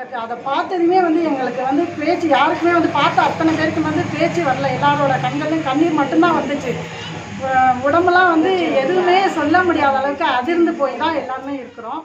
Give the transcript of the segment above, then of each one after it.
எங்களுக்கு அதை பார்த்ததுமே வந்து எங்களுக்கு வந்து பேச்சு யாருக்குமே வந்து பார்த்த அத்தனை பேருக்கு வந்து பேச்சு வரல எல்லாரோட கண்கள்லையும் கண்ணீர் மட்டும்தான் வந்துச்சு உ- உடம்பெல்லாம் வந்து எதுவுமே சொல்ல முடியாத அளவுக்கு அதிர்ந்து போய் தான் எல்லாருமே இருக்கிறோம்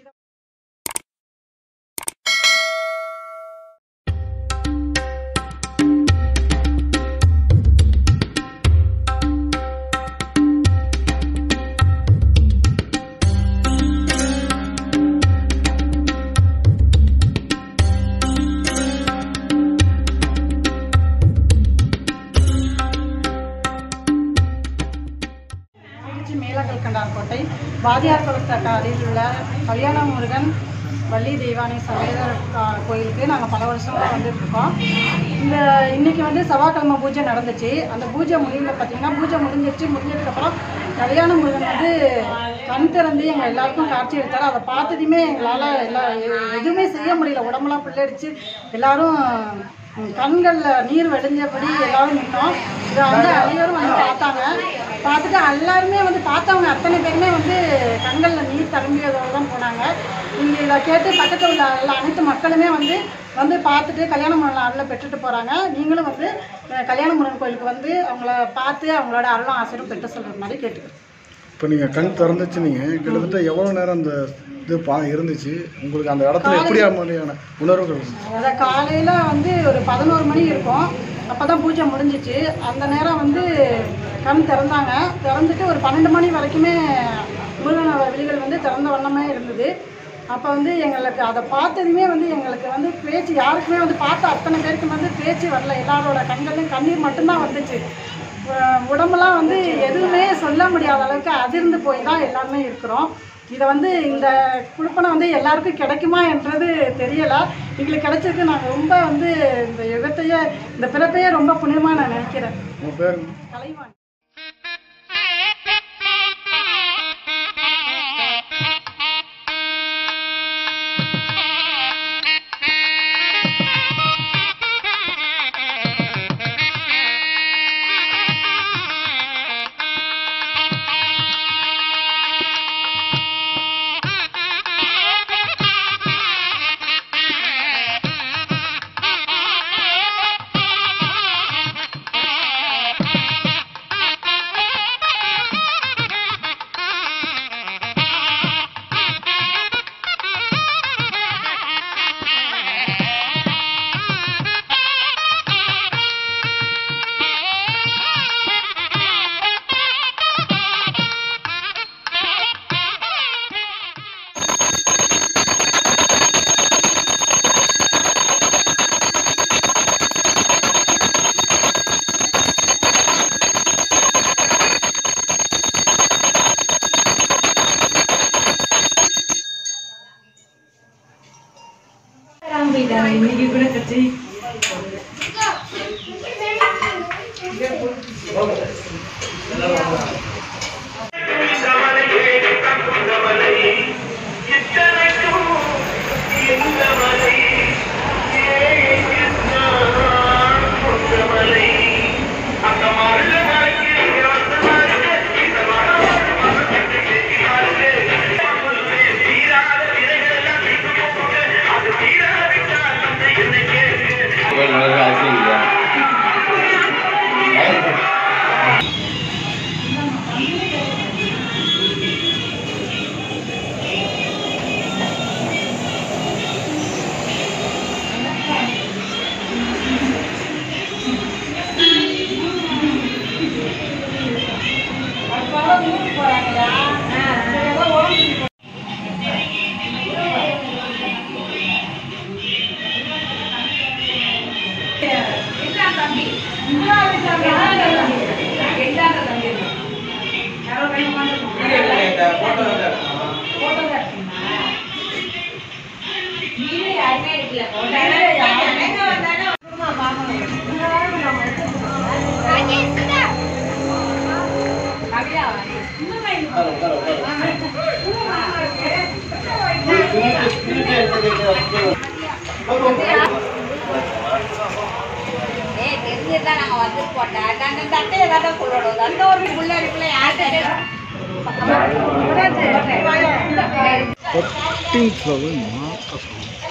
திருச்சி மேலகல் கண்டார் கோட்டை வாதியார் குளத்தட்ட அருகில் உள்ள கல்யாண முருகன் வள்ளி தெய்வானை சமேதர் கா- கோயிலுக்கு நாங்கள் பல வருஷமாக வந்துட்டு இருக்கோம் இந்த இன்னைக்கு வந்து செவ்வாய்க்கிழமை பூஜை நடந்துச்சு அந்த பூஜை முடிவில் பார்த்தீங்கன்னா பூஜை முடிஞ்சிருச்சு முடிஞ்சதுக்கப்புறம் கல்யாண முருகன் வந்து கண் திறந்து எங்கள் எல்லாருக்கும் காட்சி எடுத்தார் அதை பார்த்ததுமே எங்களால் எல்லா எ- எதுவுமே செய்ய முடியல உடம்பெல்லாம் பிள்ளடிச்சு எல்லாரும் கண்களில் நீர் வடிஞ்சபடி எல்லாரும் நின்னோம் இதை வந்து அனைவரும் வந்து பார்த்தாங்க பார்த்துட்டு எல்லாருமே வந்து பார்த்தவங்க அத்தனை பேருமே வந்து கண்களில் நீர் தரம்பியதோடு தான் போனாங்க இங்கே இதை கேட்டு பக்கத்தில் உள்ள எல்லா அனைத்து மக்களுமே வந்து வந்து பார்த்துட்டு கல்யாண முருகன் அருளை பெற்றுட்டு போகிறாங்க நீங்களும் வந்து அஹ், கல்யாண முருகன் கோயிலுக்கு வந்து அவங்கள பார்த்து அவங்களோட அருளும் ஆசிரியரும் பெற்று சொல்கிற மாதிரி கேட்டுக்கிறேன் இப்போ நீங்கள் கண் திறந்துச்சு நீங்கள் கிட்டத்தட்ட எவ்வளோ நேரம் அந்த இது பா இருந்துச்சு உங்களுக்கு அந்த இடத்துல எப்படியா மாதிரியான உணர்வுகள் இருந்துச்சு? அதை காலையில் வந்து ஒரு பதினோரு மணி இருக்கும் அப்போ தான் பூஜை முடிஞ்சிச்சு அந்த நேரம் வந்து கண் திறந்தாங்க திறந்துட்டு ஒரு பன்னெண்டு மணி வரைக்குமே முருகனோட விழிகள் வந்து திறந்த வண்ணமே இருந்தது அப்போ வந்து எங்களுக்கு அதை பார்த்ததுமே வந்து எங்களுக்கு வந்து பேச்சு யாருக்குமே வந்து பார்த்த அத்தனை பேருக்கு வந்து பேச்சு வரல எல்லாரோட கண்கள்லையும் கண்ணீர் மட்டும்தான் வந்துச்சு உ- உடம்பெல்லாம் வந்து எதுவுமே சொல்ல முடியாத அளவுக்கு அதிர்ந்து போய் தான் எல்லாருமே இருக்கிறோம் இதை வந்து இந்த குழுப்பனை வந்து எல்லாருக்கும் கிடைக்குமா என்றது தெரியல எங்களுக்கு கிடைச்சிருக்கு நான் ரொம்ப வந்து இந்த யுகத்தையே இந்த பிறப்பையே ரொம்ப புண்ணியமாக நான் நினைக்கிறேன் உங்கள் பேர் கலைவாணி இன்னைக்கு கூட கட்சி ஏய் தெரிஞ்சிருந்தா நாங்க வந்து போட்டேன் அந்த தட்டை ஏதாவது சொல்லணும் அந்த ஒரு புள்ள இருக்குல்ல யார்கிட்ட கொட்டிங் ஃப்ளவர் மாற்ற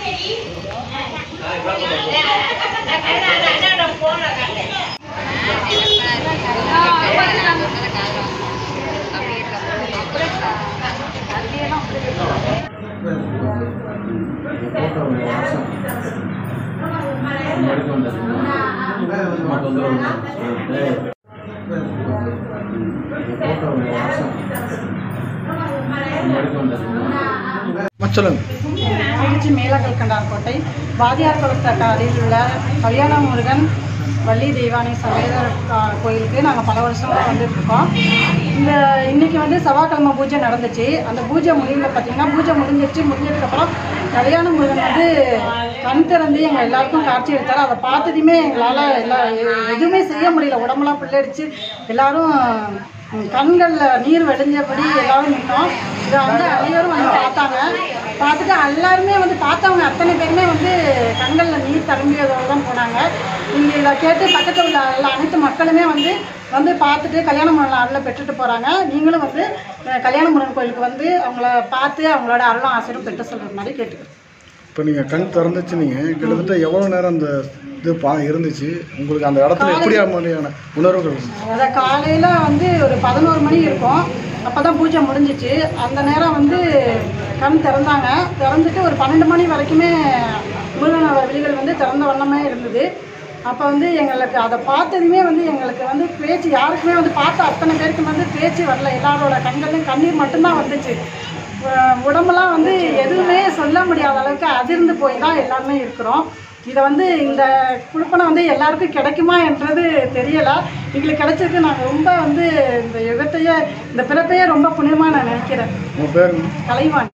சொல்லுங்க திருச்சி மேலகல்கண்டார் கோட்டை வாதியார் குளத்தட்ட அருகில் உள்ள கல்யாண முருகன் வள்ளி தெய்வானை சமேதர் கா- கோயிலுக்கு நாங்கள் பல வருஷமாக வந்துட்டு இருக்கோம் இந்த இன்னைக்கு வந்து செவ்வாய்க்கிழமை பூஜை நடந்துச்சு அந்த பூஜை முடிவில் பார்த்தீங்கன்னா பூஜை முடிஞ்சிருச்சு முடிஞ்சதுக்கப்புறம் கல்யாண முருகன் வந்து கண் திறந்து எங்கள் எல்லாருக்கும் காட்சி எடுத்தார் அதை பார்த்ததுமே எங்களால் எல்லா எ- எதுவுமே செய்ய முடியல உடம்பெல்லாம் பிள்ளடிச்சு எல்லாரும் கண்களில் நீர் வடிஞ்சபடி எல்லாரும் நின்னோம் இதை வந்து அனைவரும் வந்து பார்த்தாங்க பார்த்துட்டு எல்லாருமே வந்து பார்த்தவங்க அத்தனை பேருமே வந்து கண்களில் நீர் தழும்பியதோடு தான் போனாங்க இங்கே இதை கேட்டு பக்கத்தில் உள்ள எல்லா அனைத்து மக்களுமே வந்து வந்து பார்த்துட்டு கல்யாண முருகன் அருளை பெற்றுட்டு போகிறாங்க நீங்களும் வந்து அஹ், கல்யாண முருகன் கோயிலுக்கு வந்து அவங்கள பார்த்து அவங்களோட அருளும் ஆசிரியரும் பெற்று சொல்கிற மாதிரி கேட்டுக்கிறேன் இப்போ நீங்கள் கண் திறந்துச்சு நீங்கள் கிட்டத்தட்ட எவ்வளோ நேரம் அந்த இது பா இருந்துச்சு உங்களுக்கு அந்த இடத்துல எப்படியா மாதிரியான உணர்வுகள் இருந்துச்சு? அதை காலையில் வந்து ஒரு பதினோரு மணி இருக்கும் அப்போ தான் பூஜை முடிஞ்சிச்சு அந்த நேரம் வந்து கண் திறந்தாங்க திறந்துட்டு ஒரு பன்னெண்டு மணி வரைக்குமே முருகனோட விழிகள் வந்து திறந்த வண்ணமே இருந்தது அப்போ வந்து எங்களுக்கு அதை பார்த்ததுமே வந்து எங்களுக்கு வந்து பேச்சு யாருக்குமே வந்து பார்த்த அத்தனை பேருக்கு வந்து பேச்சு வரல எல்லாரோட கண்கள்லையும் கண்ணீர் மட்டும்தான் வந்துச்சு உ- உடம்பெல்லாம் வந்து எதுவுமே சொல்ல முடியாத அளவுக்கு அதிர்ந்து போய் தான் எல்லாருமே இருக்கிறோம் இதை வந்து இந்த குழுப்பனை வந்து எல்லாருக்கும் கிடைக்குமா என்றது தெரியல எங்களுக்கு கிடைச்சிருக்கு நாங்கள் ரொம்ப வந்து இந்த யுகத்தையே இந்த பிறப்பையே ரொம்ப புண்ணியமாக நான் நினைக்கிறேன் உங்கள் பேருங்க கலைவாணி